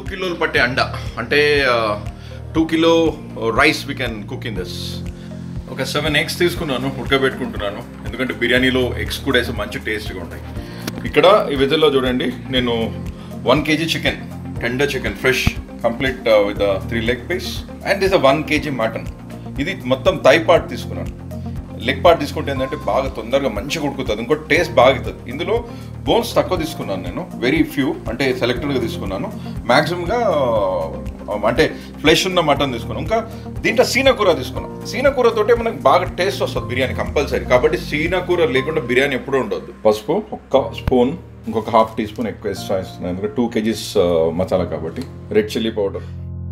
కిలోలు పట్టే అండ అంటే two kilo rice we can cook in this ఒక సెవెన్ ఎగ్స్ తీసుకున్నాను ఉడకబెట్టుకుంటున్నాను ఎందుకంటే బిర్యానీలో ఎగ్స్ కూడా వేసి మంచి టేస్ట్గా ఉంటాయి ఇక్కడ ఈ వెజల్లో చూడండి నేను one KG chicken tender chicken fresh complete with three leg piece and is a one KG mutton ఇది మొత్తం థై పార్ట్ తీసుకున్నాను లెగ్ పార్ట్ తీసుకుంటే ఏంటంటే బాగా తొందరగా మంచిగా ఉడుకుతుంది ఇంకో టేస్ట్ బాగా అవుతుంది ఇందులో బోన్స్ తక్కువ తీసుకున్నాను నేను వెరీ ఫ్యూ అంటే సెలెక్టెడ్గా తీసుకున్నాను మ్యాక్సిమంగా అంటే ఫ్లెష్ ఉన్న మటన్ తీసుకున్నాను ఇంకా దీంట్లో సీనకూర తీసుకున్నాం సీనకూరతోటే మనకు బాగా టేస్ట్ వస్తుంది బిర్యానీ కంపల్సరీ కాబట్టి సీనకూర లేకుండా బిర్యానీ ఎప్పుడూ ఉండొద్దు పసుపు ఒక్క స్పూన్ ఇంకొక హాఫ్ టీ స్పూన్ ఎక్కువ ఎక్స్ట్రా ఇస్తున్నాను ఎందుకంటే టూ కేజీస్ మసాలా కాబట్టి రెడ్ చిల్లీ పౌడర్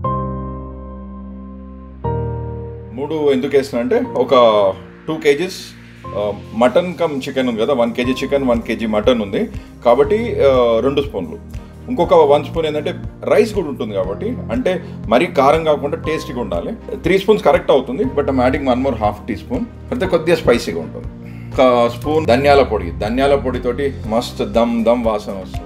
మూడు ఎందుకు వేసిన అంటే ఒక two KGs mutton come chicken ఉంది కదా one KG chicken one KG mutton ఉంది కాబట్టి ఆ, రెండు స్పూన్లు ఇంకొక వన్ స్పూన్ ఏంటంటే రైస్ కూడా ఉంటుంది కాబట్టి అంటే మరీ కారం కాకుండా టేస్టీగా ఉండాలి త్రీ స్పూన్స్ కరెక్ట్ అవుతుంది but I'm adding one more half tea spoon అయితే కొద్దిగా స్పైసీగా ఉంటుంది ఒక స్పూన్ ధనియాల పొడి ధనియాల పొడితోటి మస్త్ దమ్ దమ్ వాసన వస్తుంది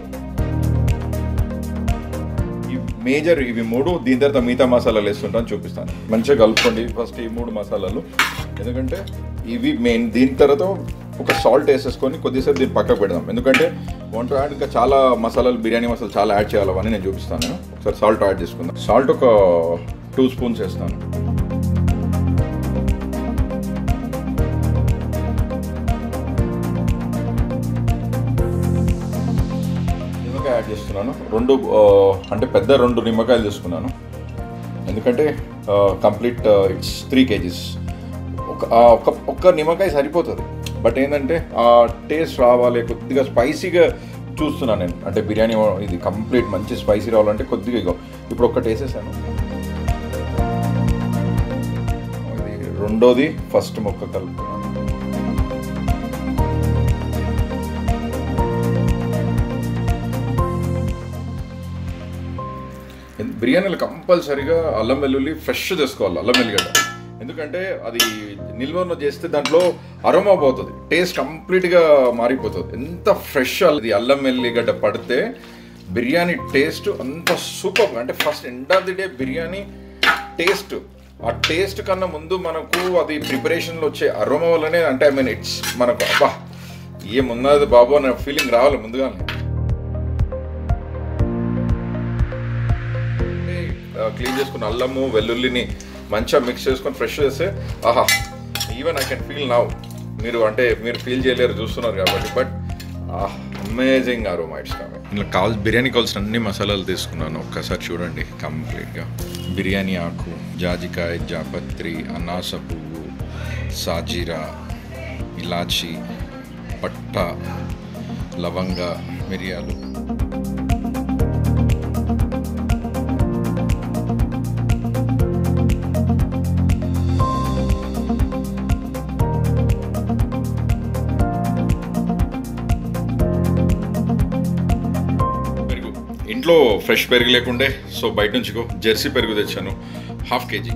ఈ మేజర్ ఇవి మూడు దీని తర్వాత మిగతా మసాలాలు వేస్తుంటాను చూపిస్తాను మంచిగా కలుపుకోండి ఫస్ట్ ఈ మూడు మసాలాలు ఎందుకంటే ఇవి మెయిన్ దీని తర్వాత ఒక సాల్ట్ వేసేసుకొని కొద్దిసేపు దీన్ని పక్కకు పెడదాం ఎందుకంటే వంట యాడ్ ఇంకా చాలా మసాలాలు బిర్యానీ మసాలా చాలా యాడ్ చేయాలని నేను చూపిస్తాను నేను ఒకసారి సాల్ట్ యాడ్ చేసుకుందాం సాల్ట్ ఒక టూ స్పూన్స్ వేస్తాను నిమ్మకాయ యాడ్ చేస్తున్నాను రెండు ఆ, అంటే పెద్ద రెండు నిమ్మకాయలు తీసుకున్నాను ఎందుకంటే కంప్లీట్ ఇట్స్ త్రీ కేజీస్ ఒక ఆ, ఒక ఒక్క నిమ్మకాయ సరిపోతుంది బట్ ఏంటంటే ఆ టేస్ట్ రావాలి కొద్దిగా స్పైసీగా చూస్తున్నాను నేను అంటే బిర్యానీ ఇది కంప్లీట్ మంచి స్పైసీ రావాలంటే కొద్దిగా ఇగో ఇప్పుడు ఒక్కటి వేసేసాను ఇది రెండోది ఫస్ట్ మొక్క కలుపుతున్నాను బిర్యానీలు కంపల్సరీగా అల్లం వెల్లుల్లి ఫ్రెష్ చేసుకోవాలి అల్లం వెల్లిగడ్డ ఎందుకంటే అది నిల్వన చేస్తే దాంట్లో అరోమా పోతుంది టేస్ట్ కంప్లీట్గా మారిపోతుంది ఎంత ఫ్రెష్ అది అల్లం వెల్లిగడ్డ పడితే బిర్యానీ టేస్ట్ అంత సూపర్ అంటే first end of the day biryani taste ఆ టేస్ట్ కన్నా ముందు మనకు అది ప్రిపరేషన్లో వచ్చే అరోమా వల్లనే అంటే ఐ మీన్ ఇట్స్ మనకు అబ్బా ఏమున్నది బాబు అనే ఫీలింగ్ రావాలి ముందుగానే క్లీన్ చేసుకున్న అల్లము వెల్లుల్లిని మంచిగా మిక్స్ చేసుకొని ఫ్రెష్ చేస్తే ఆహా even I can feel now మీరు అంటే మీరు ఫీల్ చేయలేరు చూస్తున్నారు కాబట్టి బట్ అమేజింగ్ అరోమైట్స్ కాబట్టి ఇలా కావాల్సి బిర్యానీ కావాల్సిన అన్ని మసాలాలు తీసుకున్నాను ఒక్కసారి చూడండి కంప్లీట్గా బిర్యానీ ఆకు జాజికాయ జాపత్రి అనాస పువ్వు సాజీరా ఇలాచి పట్ట లవంగ మిరియాలు పెరుగు ఇంట్లో ఫ్రెష్ పెరుగు లేకుండే సో బయట నుంచి గో జెర్సీ పెరుగు తెచ్చాను హాఫ్ కేజీ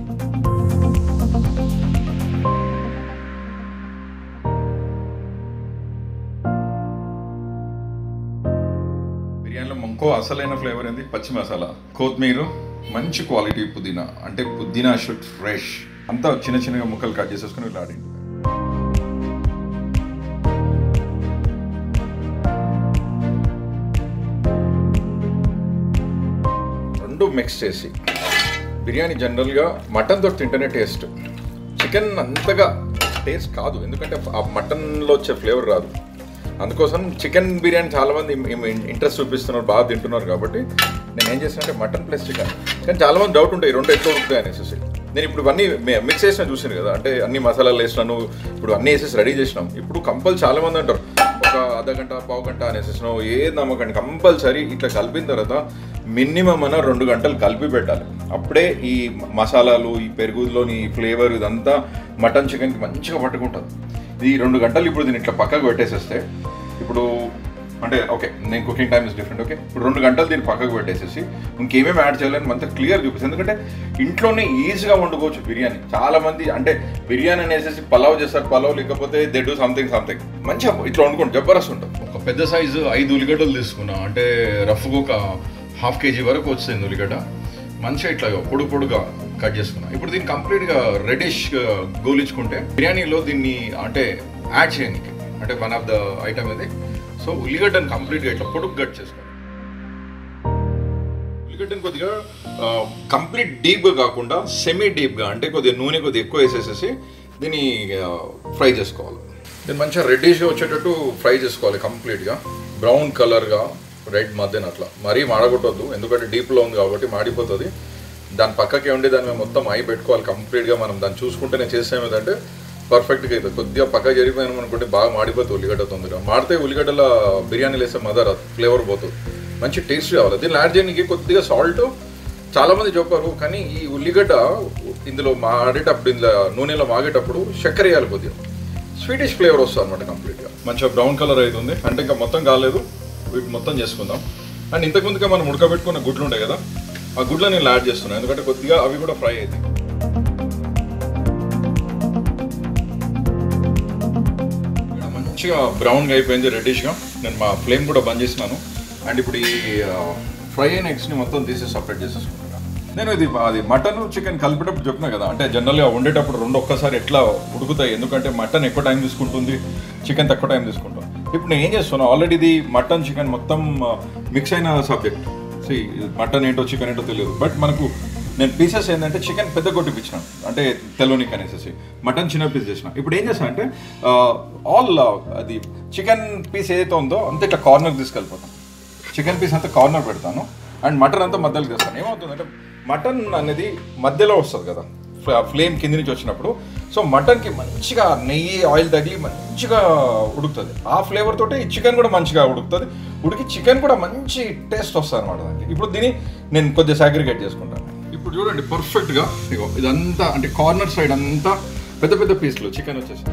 బిర్యానీలో ఇంకో అసలైన ఫ్లేవర్ ఏంది పచ్చి మసాలా కొత్తిమీర మంచి క్వాలిటీ పుదీనా అంటే పుదీనా షుడ్ ఫ్రెష్ అంతా చిన్న చిన్నగా ముక్కలు కట్ చేసేసుకుని ఇలా ఆడింది రెండు మిక్స్ చేసి బిర్యానీ జనరల్గా మటన్తో తింటేనే టేస్ట్ చికెన్ అంతగా టేస్ట్ కాదు ఎందుకంటే ఆ మటన్లో వచ్చే ఫ్లేవర్ రాదు అందుకోసం చికెన్ బిర్యానీ చాలామంది ఇంట్రెస్ట్ చూపిస్తున్నారు బాగా తింటున్నారు కాబట్టి నేను ఏం చేస్తానంటే మటన్ ప్లస్ చికెన్ కానీ చాలామంది డౌట్ ఉంటాయి ఈ రెండు ఎట్లా ఉంటాయి అనేసి నేను ఇప్పుడు ఇవన్నీ మిక్స్ చేసిన చూసాను కదా అంటే అన్ని మసాలాలు వేసినాను ఇప్పుడు అన్నీ వేసేసి రెడీ చేసినాం ఇప్పుడు కంపల్ చాలామంది అంటారు ఒక అర్ధ గంట పావు గంట అనేసేసినావు ఏది నమ్మకండి కంపల్సరీ ఇట్లా కలిపిన తర్వాత మినిమం అన్న రెండు గంటలు కలిపి పెట్టాలి అప్పుడే ఈ మసాలాలు ఈ పెరుగులోని ఫ్లేవర్ ఇదంతా మటన్ చికెన్కి మంచిగా పట్టుకుంటుంది ఇది రెండు గంటలు ఇప్పుడు దీన్ని ఇట్లా పక్కకు పెట్టేసేస్తే ఇప్పుడు అంటే ఓకే నేను cooking time is different okay ఇప్పుడు రెండు గంటలు దీన్ని పక్కకు పెట్టేసేసి ఇంకేమేమి యాడ్ చేయాలని మనతో క్లియర్ చూపిస్తుంది ఎందుకంటే ఇంట్లోనే ఈజీగా వండుకోవచ్చు బిర్యానీ చాలా మంది అంటే బిర్యానీ అనేసి పలావ్ చేస్తారు పలావ్ లేకపోతే దే డూ సంథింగ్ సంథింగ్ మంచిగా ఇట్లా వండుకోండి జబర్దస్త్ ఉంటుంది ఒక పెద్ద సైజు ఐదు ఉల్లిగడ్డలు తీసుకున్నా అంటే రఫ్గా ఒక హాఫ్ కేజీ వరకు వచ్చింది ఉల్లిగడ్డ మంచిగా ఇట్లా పొడు పొడుగా కట్ చేసుకున్నాం ఇప్పుడు దీన్ని కంప్లీట్గా రెడిష్ గోలించుకుంటే బిర్యానీలో దీన్ని అంటే యాడ్ చేయడానికి అంటే వన్ ఆఫ్ ద ఐటమ్ ఇది సో ఉల్లిగడ్డను కంప్లీట్గా ఇట్లా పొడుగు కట్ చేసుకోవాలి ఉల్లిగడ్డని కొద్దిగా కంప్లీట్ డీప్గా కాకుండా సెమీ డీప్గా అంటే కొద్దిగా నూనె కొద్దిగా ఎక్కువ వేసేసేసి దీన్ని ఫ్రై చేసుకోవాలి దీన్ని మంచిగా రెడ్డిష్గా వచ్చేటట్టు ఫ్రై చేసుకోవాలి కంప్లీట్గా బ్రౌన్ కలర్గా రెడ్ మధ్యన అట్లా మరీ మాడగొట్టొద్దు ఎందుకంటే డీప్లో ఉంది కాబట్టి మాడిపోతుంది దాని పక్కకే ఉండి దాన్ని మేము మొత్తం అయి పెట్టుకోవాలి కంప్లీట్గా మనం దాన్ని చూసుకుంటేనే చేసాం ఏంటంటే పర్ఫెక్ట్గా అవుతుంది కొద్దిగా పక్క జరిగిపోయినాం అనుకుంటే బాగా మాడిపోతుంది ఉల్లిగడ్డ తొందరగా మాడితే ఉల్లిగడ్డల బిర్యానీలు వేస్తే మదర్ ఫ్లేవర్ పోతుంది మంచి టేస్ట్ కావాలి దీన్ని యాడ్ చేయడానికి కొద్దిగా సాల్ట్ చాలా మంది చెప్పారు కానీ ఈ ఉల్లిగడ్డ ఇందులో మాడేటప్పుడు ఇందులో నూనెలో మాగేటప్పుడు చక్కెర వేయాలి కొద్దిగా స్వీటిష్ ఫ్లేవర్ వస్తుంది అనమాట కంప్లీట్గా మంచిగా బ్రౌన్ కలర్ అవుతుంది అంటే ఇంకా మొత్తం కాలేదు వీటి మొత్తం చేసుకుందాం అండ్ ఇంతకుముందుగా మనం ఉడకబెట్టుకున్న గుడ్లు ఉంటాయి కదా ఆ గుడ్లు నేను యాడ్ చేస్తున్నాను ఎందుకంటే కొద్దిగా అవి కూడా ఫ్రై అవుతాయి ఇక్కడ మంచిగా బ్రౌన్గా అయిపోయింది రెడ్డిష్గా నేను మా ఫ్లేమ్ కూడా బంద్ చేసినాను అండ్ ఇప్పుడు ఈ ఫ్రై అయిన ఎగ్స్ని మొత్తం తీసి సపరేట్ చేసేసుకుంటున్నాను నేను ఇది అది మటన్ చికెన్ కలిపేటప్పుడు చెప్పినా కదా అంటే జనరల్గా వండేటప్పుడు రెండు ఒక్కసారి ఎట్లా ఉడుకుతాయి ఎందుకంటే మటన్ ఎక్కువ టైం తీసుకుంటుంది చికెన్ తక్కువ టైం తీసుకుంటాం ఇప్పుడు నేను ఏం చేస్తున్నాను ఆల్రెడీ ఇది మటన్ చికెన్ మొత్తం మిక్స్ అయిన సబ్జెక్ట్ సి మటన్ ఏంటో చికెన్ ఏంటో తెలియదు బట్ మనకు నేను పీసెస్ ఏంటంటే చికెన్ పెద్ద కొట్టిపించిన అంటే తెలోనికి అనేసి మటన్ చిన్న పీస్ చేసిన ఇప్పుడు ఏం చేస్తాను అంటే ఆల్ అది చికెన్ పీస్ ఏదైతే ఉందో అంత ఇట్లా కార్నర్ తీసుకెళ్ళిపోతాం చికెన్ పీస్ అంతా కార్నర్ పెడతాను అండ్ మటన్ అంతా మధ్యలో చేస్తాను ఏమవుతుందంటే మటన్ అనేది మధ్యలో వస్తుంది కదా ఫ్లేమ్ కింది నుంచి వచ్చినప్పుడు సో మటన్కి మంచిగా నెయ్యి ఆయిల్ తగిలి మంచిగా ఉడుకుతుంది ఆ ఫ్లేవర్ తోటి ఈ చికెన్ కూడా మంచిగా ఉడుకుతుంది ఉడికి చికెన్ కూడా మంచి టేస్ట్ వస్తుంది అనమాట దానికి ఇప్పుడు దీన్ని నేను కొద్దిగా సాగ్రిగేట్ చేసుకుంటాను ఇప్పుడు చూడండి పర్ఫెక్ట్గా ఇగో ఇదంతా అంటే కార్నర్ సైడ్ అంతా పెద్ద పెద్ద పీస్లు చికెన్ వచ్చేసి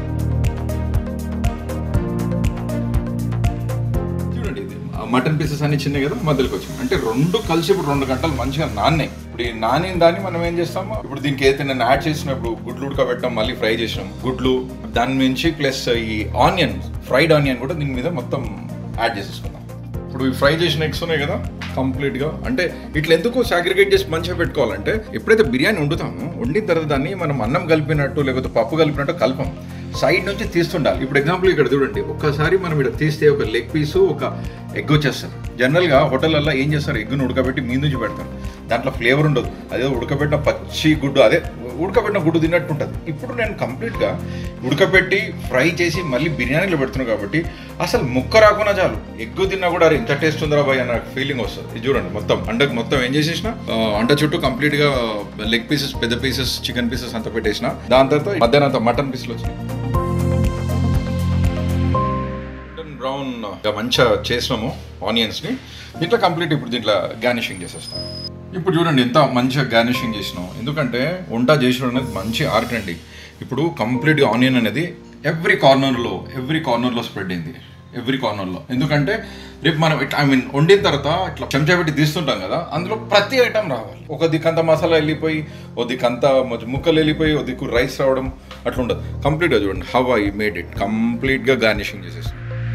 చూడండి ఇది మటన్ పీసెస్ అన్ని చిన్నవి కదా మధ్యలోకి వచ్చింది అంటే రెండు కలిసి ఇప్పుడు రెండు గంటలు మంచిగా నాన్నాయి ఇప్పుడు ఈ నానిన దాన్ని మనం ఏం చేస్తాము ఇప్పుడు దీనికి ఏదైతే నేను యాడ్ చేసినప్పుడు గుడ్లు ఉడకబెట్టాం మళ్ళీ ఫ్రై చేసినాం గుడ్లు దాని నుంచి ప్లస్ ఈ ఆనియన్ ఫ్రైడ్ ఆనియన్ కూడా దీని మీద మొత్తం యాడ్ చేసేసుకుందాం ఇప్పుడు ఈ ఫ్రై చేసిన ఎగ్స్ ఉన్నాయి కదా కంప్లీట్ గా అంటే ఇట్లా ఎందుకు సాగ్రిగేట్ చేసి మంచిగా పెట్టుకోవాలంటే ఎప్పుడైతే బిర్యానీ వండుతామో వండిన తర్వాత దాన్ని మనం అన్నం కలిపినట్టు లేకపోతే పప్పు కలిపినట్టు కలపం సైడ్ నుంచి తీస్తుండాలి ఇప్పుడు ఎగ్జాంపుల్ ఇక్కడ చూడండి ఒక్కసారి మనం ఇక్కడ తీస్తే ఒక లెగ్ పీసు ఒక ఎగ్ వచ్చేస్తారు జనరల్గా హోటళ్ళల్లో ఏం చేస్తారు ఎగ్గును ఉడకబెట్టి మీ నుంచి పెడతారు దాంట్లో ఫ్లేవర్ ఉండదు అదే ఉడకబెట్టిన పచ్చి గుడ్డు అదే ఉడకబెట్టిన గుడ్డు తిన్నట్టు ఉంటుంది ఇప్పుడు నేను కంప్లీట్గా ఉడకబెట్టి ఫ్రై చేసి మళ్ళీ బిర్యానీలో పెడుతున్నాను కాబట్టి అసలు ముక్క రాకుండా చాలు ఎగ్గు తిన్నా కూడా అరే ఇంత టేస్ట్ ఉందిరా బాయ్ అన్న ఫీలింగ్ వస్తుంది ఇది చూడండి మొత్తం అండకు మొత్తం ఏం చేసేసిన ఆ, అండ చుట్టూ కంప్లీట్గా లెగ్ పీసెస్ పెద్ద పీసెస్ చికెన్ పీసెస్ అంతా పెట్టేసిన దాని తర్వాత మధ్యాహ్నం అంతా మటన్ పీసులు వచ్చినాయి గోల్డెన్ బ్రౌన్ మంచిగా చేసినాము ఆనియన్స్ని దీంట్లో కంప్లీట్ ఇప్పుడు దీంట్లో గార్నిషింగ్ చేసేస్తాం ఇప్పుడు చూడండి ఎంత మంచిగా గార్నిషింగ్ చేసినాం ఎందుకంటే వంట చేసిన అనేది మంచి ఆర్ట్ అండి ఇప్పుడు కంప్లీట్గా ఆనియన్ అనేది ఎవ్రీ కార్నర్లో ఎవ్రీ కార్నర్లో స్ప్రెడ్ అయింది ఎవ్రీ కార్నర్లో ఎందుకంటే రేపు మనం ఇట్లా ఐ మీన్ వండిన తర్వాత ఇట్లా చెంచా పెట్టి తీస్తుంటాం కదా అందులో ప్రతి ఐటమ్ రావాలి ఒక దిక్కంతా మసాలా వెళ్ళిపోయి ఓ దిక్కంతా మొ- ముక్కలు వెళ్ళిపోయి ఓ దిక్కు రైస్ రావడం అట్లా ఉండదు కంప్లీట్గా చూడండి హవ్ ఐ మేడ్ ఇట్ కంప్లీట్గా గార్నిషింగ్ చేసేసి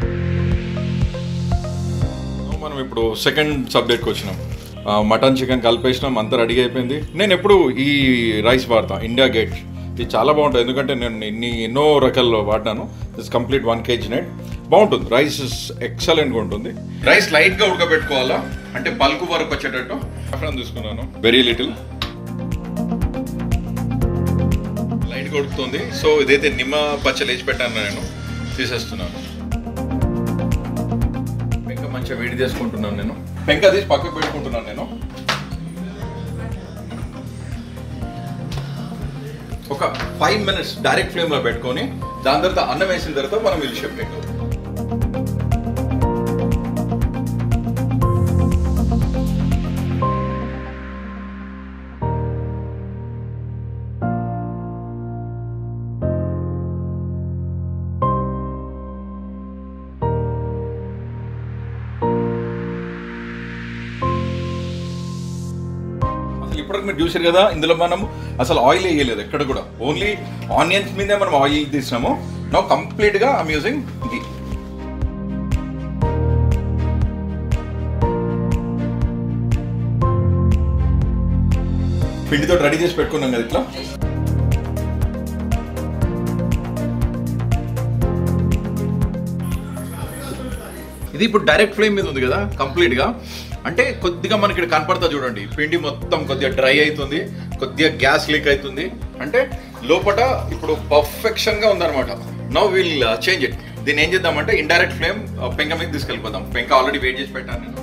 మనం ఇప్పుడు సెకండ్ సబ్జెక్ట్కి వచ్చినాం ఆ, మటన్ చికెన్ కలిపేసినాం అంతా రెడీ అయిపోయింది నేను ఎప్పుడు ఈ రైస్ వాడతాను ఇండియా గేట్ ఇది చాలా బాగుంటుంది ఎందుకంటే నేను ఇన్ని ఎన్నో రకాల్లో వాడినాను this complete one KG net బాగుంటుంది రైస్ ఎక్సలెంట్గా ఉంటుంది రైస్ లైట్గా ఉడకబెట్టుకోవాలా అంటే పలుకు వరకు వచ్చేటట్టు సాఫ్రాన్ తీసుకున్నాను వెరీ లిటిల్ లైట్గా ఉడుకుతుంది సో ఇదైతే నిమ్మ పచ్చలు వేసి పెట్టాను నేను తీసేస్తున్నాను పెంక మంచిగా వేడి చేసుకుంటున్నాను నేను పెంక తీసి పక్కకు పెట్టుకుంటున్నాను నేను ఒక ఫైవ్ మినిట్స్ డైరెక్ట్ ఫ్లేమ్లో పెట్టుకొని దాని తర్వాత అన్నం వేసిన తర్వాత మనం ఇల్లు షేప్ పెట్టాలి అసలు ఇప్పటికి మీరు చూసారు కదా ఇందులో మనం అసలు ఆయిల్ వేయలేదు ఎక్కడ కూడా ఓన్లీ ఆనియన్స్ మీదే మనం ఆయిల్ తీసినాము నో కంప్లీట్ గా ఐమ్ యూజింగ్ ఘీ పిండితో రెడీ చేసి పెట్టుకున్నాం కదా ఇట్లా ఇది ఇప్పుడు డైరెక్ట్ ఫ్లేమ్ మీద ఉంది కదా కంప్లీట్ గా అంటే కొద్దిగా మనకి ఇక్కడ కనపడతా చూడండి పిండి మొత్తం కొద్దిగా డ్రై అవుతుంది కొద్దిగా గ్యాస్ లీక్ అవుతుంది అంటే లోపల ఇప్పుడు పర్ఫెక్షన్ గా ఉందన్నమాట నో విల్ చేంజ్ ఇట్ దీన్ని ఏం చేద్దామంటే ఇండైరెక్ట్ ఫ్లేమ్ పెంక మీద తీసుకెళ్ళిపోదాం పెంక ఆల్రెడీ వెయిట్ చేసి పెట్టాను నేను